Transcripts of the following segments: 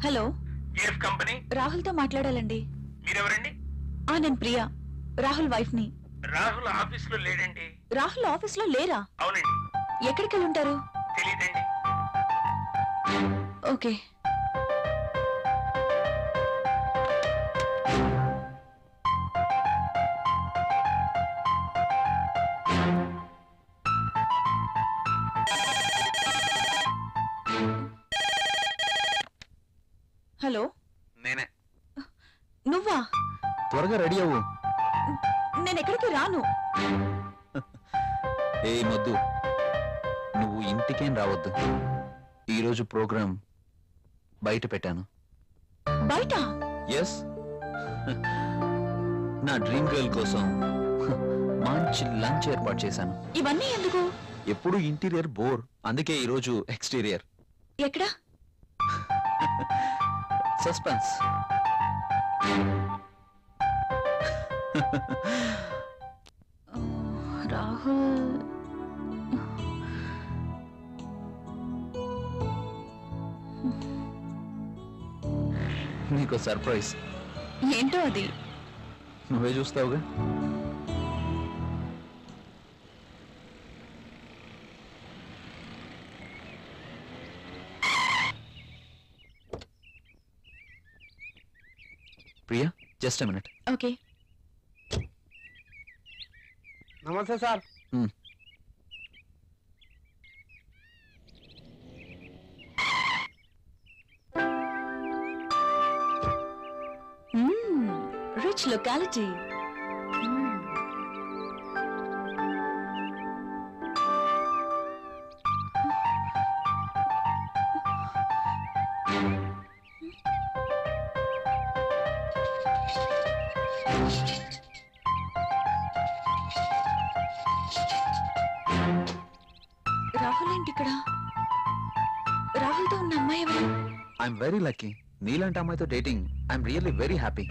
Hello AF company రాహుల్తో మాట్లాడాలండి మీరెవరండి ఆ నేను ప్రియా రాహుల్ వైఫ్ ని రాహుల్ ఆఫీస్ లో లేడండి రాహుల్ ఆఫీస్ లో లేరా అవునండి ఎక్కడికి వెళ్ళి ఉంటారు తెలియదండి ఓకే హలో నేనే నువ్వా త్వరగా రెడీ అవ్వు నేను ఎక్కడికి రాను ఏ మొద్దు నువ్వు ఇంటికేం రావద్దు ఈరోజు ప్రోగ్రాం బయట పెట్టాను బయట ఎస్ నా డ్రీమ్ గర్ల్ కోసం మంచి లంచ్ ఏర్పాటు చేశాను ఇవన్నీ ఎందుకు ఎప్పుడు ఇంటీరియర్ బోర్ అందుకే ఈరోజు ఎక్స్టీరియర్ ఎక్కడా సస్పెన్స్ ఆ, రాహుల్ నీకు సర్ప్రైజ్ ఏంటో అది నువ్వే చూస్తావుగా ప్రియా జస్ట్ మినిట్ ఓకే నమస్తే సార్ రిచ్ లొకాలిటీ రాహుల్ ఏంటి ఇక్కడ రాహుల్తో ఉన్న అమ్మాయి ఎవరు ఐఎమ్ వెరీ లక్కీ నీలాంటి అమ్మాయితో dating I'm really very happy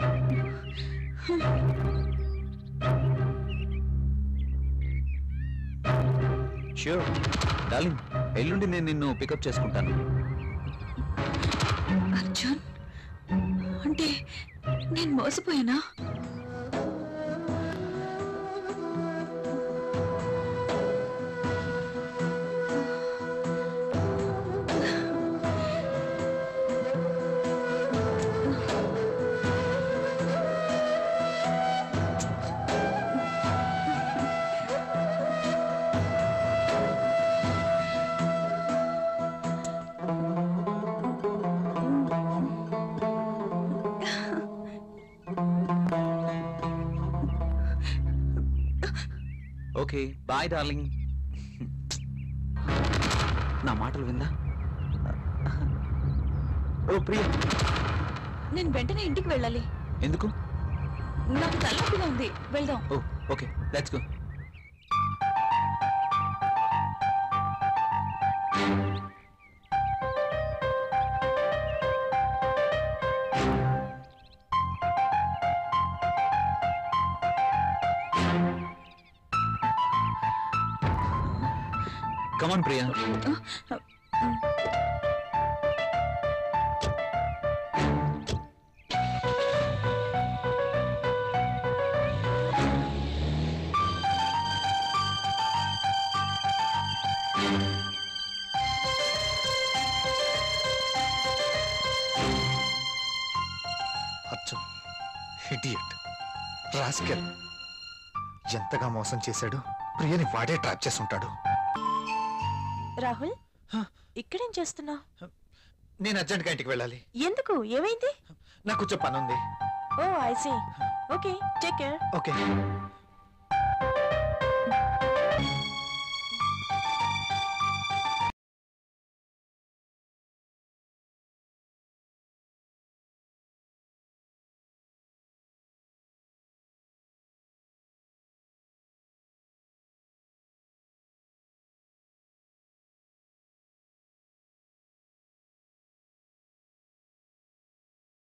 sure darling ఎల్లుండి నేను నిన్ను పికప్ చేసుకుంటాను అర్జున్ అంటే నేను మోసపోయానా ఓకే బాయ్ డార్లింగ్ నా మాటలు విందా ఓ ప్రియ నేను వెంటనే ఇంటికి వెళ్ళాలి ఎందుకు నాకు తలనొప్పిగా ఉంది వెళ్దాం oh okay let's go come on Priya Arjun idiot rascal ఎంతగా మోసం చేశాడు ప్రియని వాడే ట్రాప్ చేసి ఉంటాడు రాహుల్ హ? ఇక్కడేం చేస్తున్నావు నేను అర్జెంట్గా ఇంటికి వెళ్ళాలి ఎందుకు ఏమైంది నాకు కొంచెం పని ఉంది oh I see okay take care okay